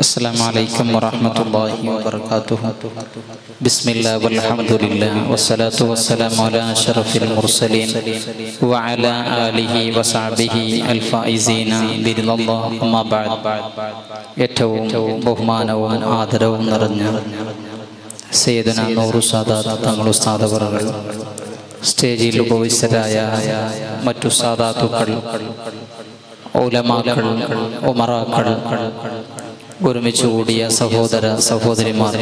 السلام عليكم ورحمة الله وبركاته بسم الله والحمد لله والصلاة والسلام على أشرف المرسلين وعلى آله وصحبه الفائزين برضا الله أما بعد ഏറ്റവും ബഹുമാനവും ആദരവും നിറഞ്ഞ സയ്യിദന നൂറു സാദാത്ത് തങ്ങൾ ഉസ്താദവറുകൾ സ്റ്റേജിൽ ഉപവിഷ്ടരായ മറ്റു സാദാത്തുക്കൾ ഔലമാക്കൾ ഉമറാക്കൾ ഒരുമിച്ച് കൂടിയ സഹോദര സഹോദരിമാർ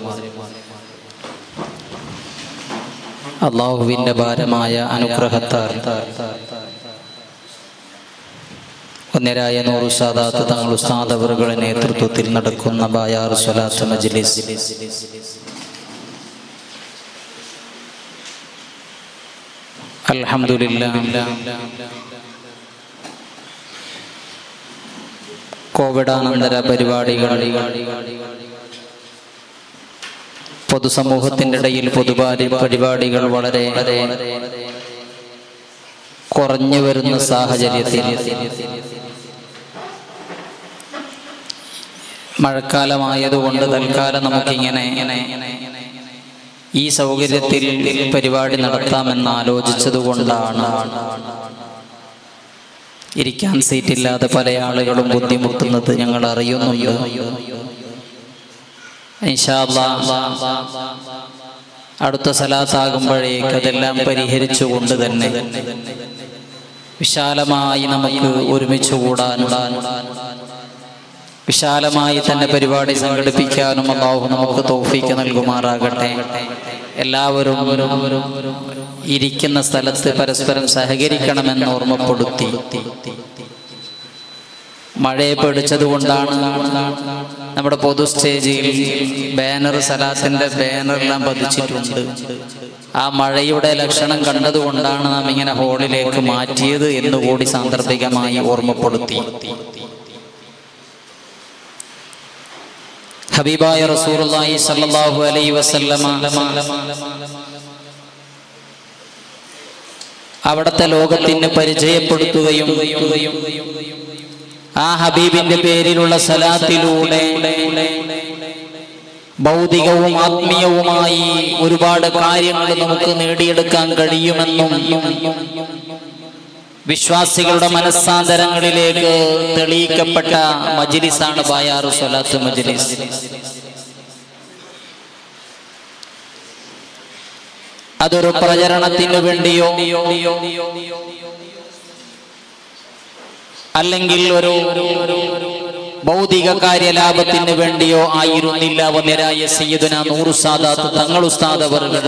അള്ളാഹുവിൻ്റെ ഭാരമായ അനുഗ്രഹത്താൽ ഒന്നരായ നൂറു സാദാത്ത് തങ്ങൾ ഉസ്താദവറുകളുടെ നേതൃത്വത്തിൽ നടക്കുന്ന ബായാർ സ്വലാത്ത് മജ്ലിസ് അൽഹംദുലില്ലാ കോവിഡാനന്തര പരിപാടികൾ പൊതുസമൂഹത്തിൻ്റെ ഇടയിൽ പൊതുപാരി പരിപാടികൾ വളരെ കുറഞ്ഞു വരുന്ന സാഹചര്യത്തിൽ മഴക്കാലമായതുകൊണ്ട് തൽക്കാലം നമുക്കിങ്ങനെ ഈ സൗകര്യത്തിൽ പരിപാടി നടത്താമെന്ന് ആലോചിച്ചത് കൊണ്ടാണ് ഇരിക്കാൻ സീറ്റില്ലാതെ പല ആളുകളും ബുദ്ധിമുട്ടുന്നത് ഞങ്ങൾ അറിയുന്നുണ്ട് ഇൻഷാ അല്ലാ, അടുത്ത സ്ഥലത്താകുമ്പോഴേക്ക് അതെല്ലാം പരിഹരിച്ചുകൊണ്ട് തന്നെ വിശാലമായി നമുക്ക് ഒരുമിച്ച് കൂടാനും വിശാലമായി തന്നെ പരിപാടി സംഘടിപ്പിക്കാനും അള്ളാഹു നമുക്ക് തോഫിക്ക് നൽകുമാറാകട്ടെ എല്ലാവരും ഇരിക്കുന്ന സ്ഥലത്ത് പരസ്പരം സഹകരിക്കണമെന്ന് ഓർമ്മപ്പെടുത്തി മഴയെ പേടിച്ചത് കൊണ്ടാണ് നമ്മുടെ പൊതു സ്റ്റേജിൽ ബാനർ സലാത്തിന്റെ ബാനറെല്ലാം പതിച്ചിട്ടുണ്ട് ആ മഴയുടെ ലക്ഷണം കണ്ടതുകൊണ്ടാണ് നാം ഇങ്ങനെ ഹോളിലേക്ക് മാറ്റിയത് എന്ന് കൂടി സാന്ദർഭികമായി ഓർമ്മപ്പെടുത്തി ഹബീബായ റസൂലുള്ളാഹി സല്ലല്ലാഹു അലൈഹി വസല്ലമ അവിടുത്തെ ലോകത്തിന് പരിചയപ്പെടുത്തുകയും ആ ഹബീബിന്റെ പേരിലുള്ള സലാത്തിലൂടെ ഭൗതികവും ആത്മീയവുമായി ഒരുപാട് കാര്യങ്ങൾ നമുക്ക് നേടിയെടുക്കാൻ കഴിയുമെന്നും വിശ്വാസികളുടെ മനസ്സാന്തരങ്ങളിലേക്ക് തെളിയിക്കപ്പെട്ട മജ്ലിസാണ് ബായാറു സ്വലാത്ത് മജ്ലിസ് അതൊരു പ്രചരണത്തിന് വേണ്ടിയോ അല്ലെങ്കിൽ ഒരു ഭൗതിക കാര്യലാഭത്തിന് വേണ്ടിയോ ആയിരുന്നില്ല വന്നരായ സയ്യിദുന നൂറു സാദാത്ത് തങ്ങൾ ഉസ്താദ് അവറുകൾ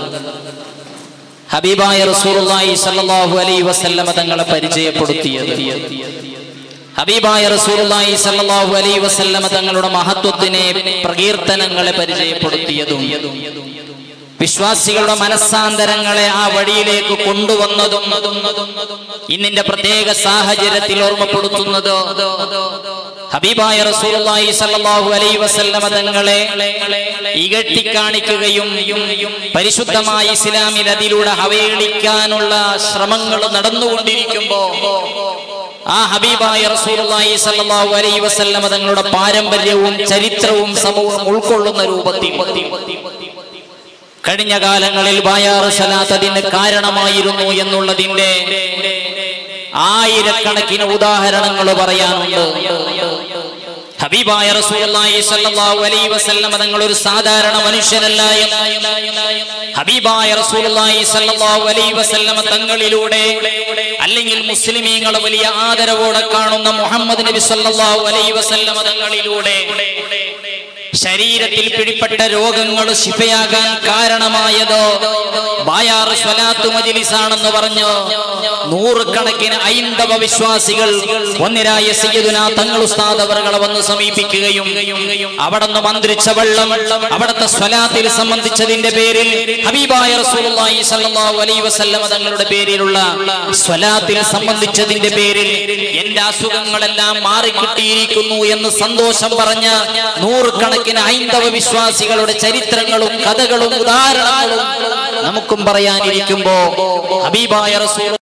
ഹബീബായ റസൂലുള്ളാഹി സ്വല്ലല്ലാഹു അലൈഹി വസല്ലമ തങ്ങളെ പരിചയപ്പെടുത്തിയത് ഹബീബായ റസൂലുള്ളാഹി സ്വല്ലല്ലാഹു അലൈഹി വസല്ലമ തങ്ങളുടെ മഹത്വത്തിനെ പ്രകീർത്തനങ്ങളെ പരിചയപ്പെടുത്തിയതും വിശ്വാസികളുടെ മനസ്സാന്തരങ്ങളെ ആ വഴിയിലേക്ക് കൊണ്ടുവന്നതും ഇന്നിന്റെ പ്രത്യേക സാഹചര്യത്തിൽ ഓർമ്മപ്പെടുത്തുന്നത് ഹബീബായ റസൂലുള്ളാഹി സ്വല്ലല്ലാഹു അലൈഹി വസല്ലമ തങ്ങളെ ഇകട്ടിക്കാണിക്കുകയും പരിശുദ്ധമായ ഇസ്ലാമിൽ അതിലൂടെ അവഹേളിക്കാനുള്ള ശ്രമങ്ങൾ നടന്നുകൊണ്ടിരിക്കുമ്പോ ആ ഹബീബായ റസൂലുള്ളാഹി സ്വല്ലല്ലാഹു അലൈഹി വസല്ലമ തങ്ങളുടെ പാരമ്പര്യവും ചരിത്രവും സമൂഹം ഉൾക്കൊള്ളുന്ന രൂപത്തിൽ കഴിഞ്ഞ കാലങ്ങളിൽ ബായാറ് സലാത്ത് അതിന് കാരണമായിരുന്നു എന്നുള്ളതിന്റെ ആയിരക്കണക്കിന് ഉദാഹരണങ്ങൾ പറയാനുണ്ട് ഹബീബായ റസൂലുള്ളാഹി സ്വല്ലല്ലാഹു അലൈഹി വസല്ലം തങ്ങൾ ഒരു സാധാരണ മനുഷ്യനല്ല ഹബീബായ റസൂലുള്ളാഹി സ്വല്ലല്ലാഹു അലൈഹി വസല്ലം തങ്ങളിലൂടെ അല്ലെങ്കിൽ മുസ്ലിമീങ്ങൾ വലിയ ആദരവോടെ കാണുന്ന മുഹമ്മദ് നബി സ്വല്ലല്ലാഹു അലൈഹി വസല്ലം തങ്ങളിലൂടെ ശരീരത്തിൽ പിടിപ്പെട്ട രോഗങ്ങൾ ശിഫയാകാൻ കാരണമായത് ബായാറ് സ്വലാത്തു മജിലിസാണെന്ന് പറഞ്ഞു നൂറുകണക്കിന് ഐന്ദവ വിശ്വാസികൾ ഒന്നിരായ സയ്യിദുന തങ്ങൾ ഉസ്താദ് അവറുകളെ വന്ന് സമീപിക്കുകയും അവിടുന്ന് മന്ത്രിച്ച വെള്ളം അവിടുത്തെ സ്വലാത്തിൽ സംബന്ധിച്ചതിന്റെ പേരിൽ ഹബീബായ റസൂലുള്ളാഹി സ്വല്ലല്ലാഹു അലൈഹി വസല്ലമ തങ്ങളുടെ പേരിലുള്ള സ്വലാത്തിൽ സംബന്ധിച്ചതിന്റെ പേരിൽ എന്റെ അസുഖങ്ങളെല്ലാം മാറിക്കിട്ടിയിരിക്കുന്നു എന്ന് സന്തോഷം പറഞ്ഞ നൂറുകണക്കിന് ഹൈന്ദവ വിശ്വാസികളുടെ ചരിത്രങ്ങളും കഥകളും ഉദാഹരണങ്ങളും നമുക്കും പറയാനിരിക്കുമ്പോ ഹബീബായ റസൂൽ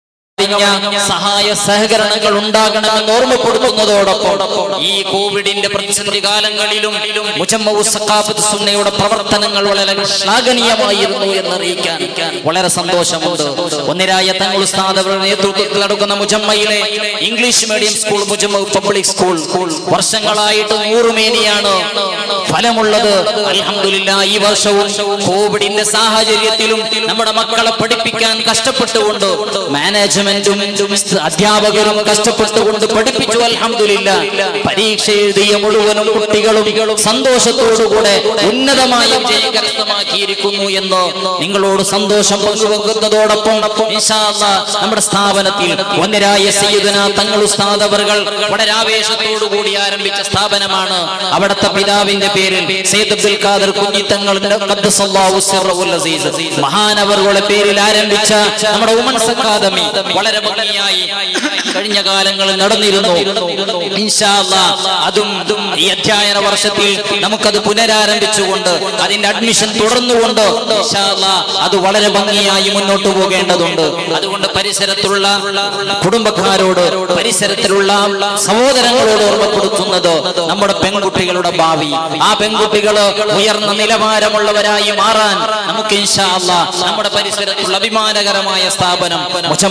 ചെലവഴിഞ്ഞ സഹായ സഹകരണങ്ങൾ ഉണ്ടാകണമെന്ന് ഓർമ്മപ്പെടുത്തുന്നതോടൊപ്പം ഈ കോവിഡിന്റെ പ്രതിസന്ധി കാലങ്ങളിലും മുജമ്മു സഖാഫത്ത് സുന്നയുടെ പ്രവർത്തനങ്ങൾ വളരെ ശ്ലാഘനീയമായിരുന്നു എന്നറിയിക്കാൻ വളരെ സന്തോഷമുണ്ട് ഒന്നിരായ തങ്ങൾ ഉസ്താദ് അവരുടെ നേതൃത്വത്തിൽ നടക്കുന്ന മുജമ്മയിലെ English medium school Mujamma public school വർഷങ്ങളായിട്ട് നൂറുമേനിയാണ് ഫലമുള്ളത് അൽഹംദുലില്ലാ ഈ വർഷവും കോവിഡിന്റെ സാഹചര്യത്തിലും നമ്മുടെ മക്കളെ പഠിപ്പിക്കാൻ കഷ്ടപ്പെട്ടുകൊണ്ട് മാനേജ്മെന്റും അധ്യാപകരും കഷ്ടപ്പെട്ടുകൊണ്ട് പഠിപ്പിച്ചു അൽഹംദുലില്ലാ പരീക്ഷ എഴുതിയ മുഴുവനും കുട്ടികളും സന്തോഷത്തോടുകൂടെ ഉന്നതമായ വിജയം കരസ്ഥമാക്കിയിരിക്കുന്നു എന്ന് നിങ്ങളോട് സന്തോഷം പങ്കുവെക്കുന്നതോടൊപ്പം ഇൻഷാ അല്ലാ നമ്മുടെ സ്ഥാപനത്തിൽ ഒന്നരായ സയ്യിദന തങ്ങൾ ഉസ്താദ് അവർകൾ വളരെ ആവേശത്തോടു കൂടി ആരംഭിച്ച സ്ഥാപനമാണ് അവിടുത്തെ പിതാവിന്റെ പേരിൽ സയ്യിദ് അബ്ദുൽ ഖാദർ കുഞ്ഞിത്തങ്ങളുടെ ഖദ്ദസല്ലാഹു സിർറഹുൽ അസീസ് മഹാനവറുകളുടെ പേരിൽ ആരംഭിച്ച നമ്മുടെ ഉമൻസ് അക്കാദമി വളരെ ഭംഗിയായി കഴിഞ്ഞ കാലങ്ങളിൽ നടന്നിരുന്നു ഇൻഷാ അല്ലാ അതും ഈ അധ്യയന വർഷത്തിൽ നമുക്കത് പുനരാരംഭിച്ചുകൊണ്ട് അതിന്റെ അഡ്മിഷൻ തുടർന്നുകൊണ്ട് ഇൻഷാ അല്ലാ അത് വളരെ ഭംഗിയായി മുന്നോട്ട് പോകേണ്ടതുണ്ട് അതുകൊണ്ട് പരിസരത്തുള്ള കുടുംബക്കാരോട് പരിസരത്തിലുള്ള സഹോദരങ്ങളോട് ഓർമ്മപ്പെടുത്തുന്നത് നമ്മുടെ പെൺകുട്ടികളുടെ ഭാവി ആ പെൺകുട്ടികൾ ഉയർന്ന നിലവാരമുള്ളവരായി മാറാൻ നമുക്ക് ഇൻഷാ അല്ലാ നമ്മുടെ പരിസരത്തുള്ള അഭിമാനകരമായ സ്ഥാപനം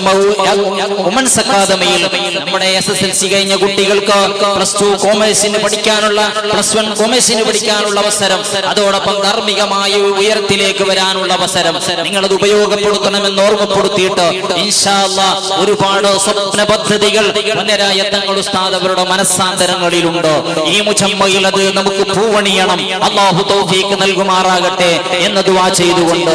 വുമൻസ് അക്കാദമിയിൽ നമ്മുടെ എസ് എസ് എൽ സി കഴിഞ്ഞ കുട്ടികൾക്ക് പ്ലസ് ടു കോമേഴ്സിന് പഠിക്കാനുള്ള പ്ലസ് വൺ കോമേഴ്സിന് പഠിക്കാനുള്ള അവസരം അതോടൊപ്പം ധാർമ്മികമായ ഉയരത്തിലേക്ക് വരാനുള്ള അവസരം നിങ്ങൾ അത് ഉപയോഗപ്പെടുത്തണമെന്ന് ഓർമ്മപ്പെടുത്തിയിട്ട് ഇൻഷാ അല്ലാ ഒരുപാട് സ്വപ്ന പദ്ധതികൾ മുന്നരായ തങ്ങൾ ഉസ്താദ് അവരുടെ മനസ്സാന്തരങ്ങളിലുണ്ട് ഈ മുജമ്മയിൽ അത് നമുക്ക് പൂവണിയണം അള്ളാഹു തൗഫീക്ക് നൽകുമാറാകട്ടെ എന്ന് ദുആ ചെയ്തുകൊണ്ട്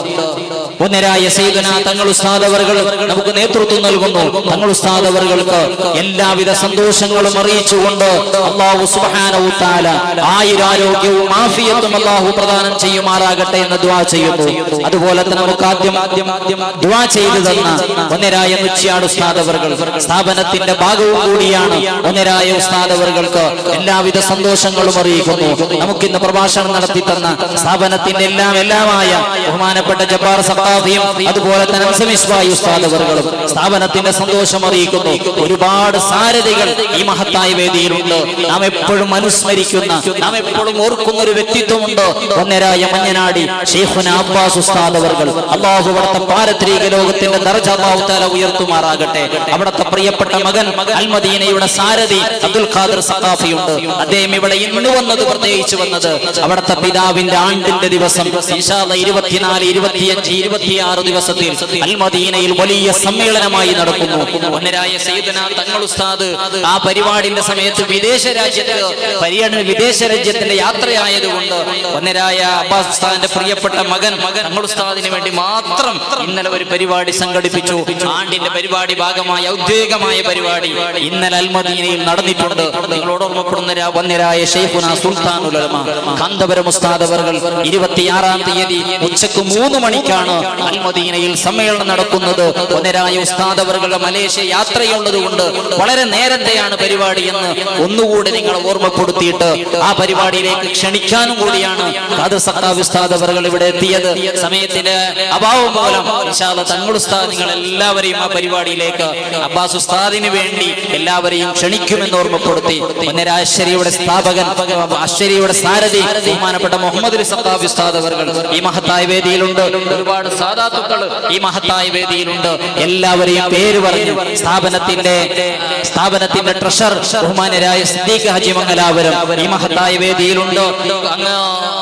ഒന്നരായ സൈദന തങ്ങൾ ഉസ്താദ് അവർകൾ നമുക്ക് നേതൃത്വം നൽകുന്നു തങ്ങൾ ഉസ്താദ് അവർക്ക് എല്ലാവിധ സന്തോഷങ്ങളും അറിയിച്ചുകൊണ്ട് അള്ളാഹു സുബ്ഹാനഹു തആല ആയുരാരോഗ്യവും ആഫിയത്തും അള്ളാഹു പ്രദാനം ചെയ്യുമാറാകട്ടെ എന്ന് ദുആ ചെയ്യുന്നു അതുപോലെ തന്നെ നമുക്ക് ആദ്യം ആദ്യം ദുആ ചെയ്തു തന്ന ഒന്നരായ നുച്ചിയാട് ഉസ്താദ് അവർകൾ സ്ഥാപനത്തിന്റെ ഭാഗവും കൂടിയാണ് ഒന്നരായ ഉസ്താദ് അവർക്ക് എല്ലാവിധ സന്തോഷങ്ങളും അറിയിക്കുന്നു നമുക്ക് ഇന്ന് പ്രഭാഷണം നടത്തി തന്ന സ്ഥാപനത്തിന്റെ എല്ലാം എല്ലാമായ ബഹുമാനപ്പെട്ട ജബ്ബാർ സഖാഫിയും അതുപോലെ തന്നെ അൻസമിസ്വായി ഉസ്താദ് അവர்களுം സ്ഥാപനത്തിന്റെ സന്തോഷം അറിയിക്കുന്നു ഒരുപാട് സാരഥികൾ ഈ മഹത്തായ വേദിയിലുണ്ട് നാം എപ്പോഴും അനുസ്മരിക്കുന്ന നാം എപ്പോഴും ഓർക്കുന്ന ഒരു വ്യക്തിത്വമുണ്ട് ഒന്നരായ മഞ്ഞനാടി ഷെയ്ഖുന അബ്ബാസ് ഉസ്താദ് അവർകൾ അള്ളാഹു അവിടുത്തെ പാരത്രിക ലോകത്തിന്റെ ദർജ അള്ളാഹു തആല ഉയർത്തുമാറാകട്ടെ അവിടുത്തെ പ്രിയപ്പെട്ട മകൻ അൽമദീനയുടെ സാരഥി അബ്ദുൽ ഖാദർ സഖാഫിയുണ്ട് അദ്ദേഹം ഇവിടെ ഇന്ന് വന്നത് പ്രത്യേകിച്ച് വന്നത് അവിടുത്തെ പിതാവിന്റെ ആണ്ടിന്റെ ദിവസം ഇൻഷാ അല്ലാഹ് ഇരുപത്തിനാല് ഇരുപത്തിയഞ്ച് ഇരുപത്തിയാറ് ദിവസത്തിൽ അൽമദീനയിൽ വലിയ സമ്മേളനമായി നടക്കുന്നു ഒന്നരായ സയ്യിദന തങ്ങൾ ഉസ്താദ് ആ പരിപാടിന്റെ സമയത്ത് വിദേശ രാജ്യത്ത് പര്യടന വിദേശ രാജ്യത്തിന്റെ യാത്രയായതുകൊണ്ട് ഒന്നരായ അബ്ബാസ് ഉസ്താദിന്റെ പ്രിയപ്പെട്ട മകൻ തങ്ങൾ ഉസ്താദിന് വേണ്ടി മാത്രം ഇന്നലെ ഒരു പരിപാടി സംഘടിപ്പിച്ചു ആണ്ടിന്റെ പരിപാടി ഭാഗമായ ഔദ്യോഗികമായ പരിപാടി ഇന്നലെ അൽമദീനയിൽ നടന്നിട്ടുണ്ട് നിങ്ങളോട് ഓർമ്മപ്പെടുന്ന രാ- വന്യരായ ഷെയ്ഖുന സുൽത്താനുൽ ഉലമ കാന്തപുരം ഉസ്താദ് അവർകൾ ഇരുപത്തിയാറാം തീയതി ഉച്ചക്ക് മൂന്ന് മണിക്കാണ് അൽമദീനയിൽ സമ്മേളനം നടക്കുന്നത് ഒന്നരായ ഉസ്താദ് അവരുടെ മലേഷ്യ യാത്രയുള്ളത് കൊണ്ട് വളരെ നേരത്തെയാണ് പരിപാടി എന്ന് ഒന്നുകൂടി നിങ്ങൾ ഓർമ്മപ്പെടുത്തിയിട്ട് ആ പരിപാടിയിലേക്ക് ക്ഷണിക്കാനും കൂടിയാണ് അത് സത്താബ് ഉസ്താദ് അവർ ഇവിടെ എത്തിയത് സമയത്തിന്റെ അഭാവം മൂലം ഇൻഷാ അല്ലാഹ് തങ്ങൾ ഉസ്താദ് നിങ്ങൾ എല്ലാവരെയും ആ പരിപാടിയിലേക്ക് അബ്ബാസ് ഉസ്താദിന് വേണ്ടി എല്ലാവരെയും ക്ഷണിക്കുമെന്ന് ഓർമ്മപ്പെടുത്തി ഒന്നര അശ്വരിയുടെ സ്ഥാപകൻ അശ്വരിയുടെ സാരഥി ബഹുമാനപ്പെട്ട മുഹമ്മദ് അലി സത്താബ് ഉസ്താദ് അവർ ഈ മഹത്തായ വേദിയിലുണ്ട് ഒരുപാട് സാധാത്തുക്കൾ ഈ മഹത്തായ വേദിയിലുണ്ട് എല്ലാവരെയും പേര് പറഞ്ഞു സ്ഥാപനത്തിന്റെ സ്ഥാപനത്തിന്റെ ട്രഷർ ബഹുമാനരായ സിദ്ദീഖ് ഹജി മംഗലാപുരം ഈ മഹത്തായ വേദിയിലുണ്ട് അങ്ങ്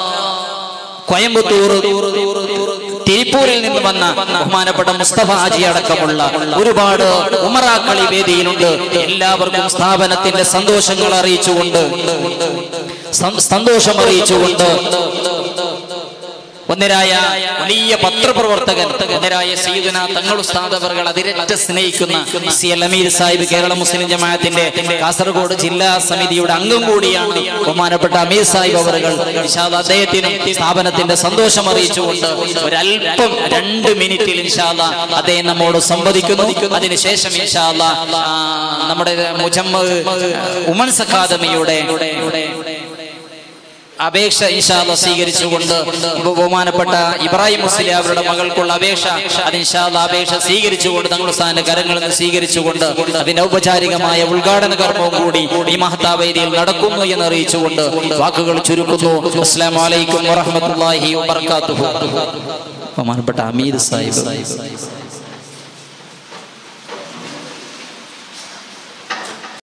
കോയമ്പത്തൂർ തിരുപ്പൂരിൽ നിന്ന് വന്ന ബഹുമാനപ്പെട്ട മുസ്തഫ ഹാജി അടക്കമുള്ള ഒരുപാട് ഉമറാക്കൾ ഈ വേദിയിലുണ്ട് എല്ലാവർക്കും സ്ഥാപനത്തിന്റെ സന്തോഷങ്ങൾ അറിയിച്ചുകൊണ്ട് സം- സന്തോഷം അറിയിച്ചുകൊണ്ട് ഒന്നരായ വലിയ പത്രപ്രവർത്തകൻ ഒന്നരായ സയ്യിദുന തങ്ങൾ ഉസ്താദ് അവർ അതിരറ്റ സ്നേഹിക്കുന്ന സി എൽ അമീർ സാഹിബ് കേരള മുസ്ലിം ജമാഅത്തിന്റെ കാസർഗോഡ് ജില്ലാ സമിതിയുടെ അംഗം കൂടിയാണ് ബഹുമാനപ്പെട്ട അമീർ സാഹിബ് അവർ അദ്ദേഹത്തിനും സ്ഥാപനത്തിന്റെ സന്തോഷം അറിയിച്ചുകൊണ്ട് ഒരല്പം രണ്ട് മിനിറ്റിൽ ഇൻഷാല്ല അദ്ദേഹം നമ്മോട് സംവദിക്കുന്നു അതിനുശേഷം ഇൻഷാല്ല നമ്മുടെ മുജമ്മ ഉമൻസ് അക്കാദമിയുടെ അപേക്ഷ ഇൻഷാല്ല സ്വീകരിച്ചുകൊണ്ട് ബഹുമാനപ്പെട്ട ഇബ്രാഹിം മുസ്ലിം അവരുടെ മകൾക്കുള്ള അപേക്ഷ അത് ഇൻഷാല്ല അപേക്ഷ സ്വീകരിച്ചുകൊണ്ട് തങ്ങളുടെ സ്ഥാന കരങ്ങളിൽ നിന്ന് സ്വീകരിച്ചുകൊണ്ട് അതിന്റെ ഔപചാരികമായ ഉദ്ഘാടന കർമ്മവും കൂടി ഈ മഹത്താവേദിയിൽ നടക്കുന്നു എന്ന് അറിയിച്ചുകൊണ്ട് വാക്കുകൾ ചുരുക്കുന്നു അസ്സാം വലൈക്കും വറഹമത്തല്ലാഹി വബർക്കാത്തുഹു ബഹുമാനപ്പെട്ട അമീദ് സാഹിബ്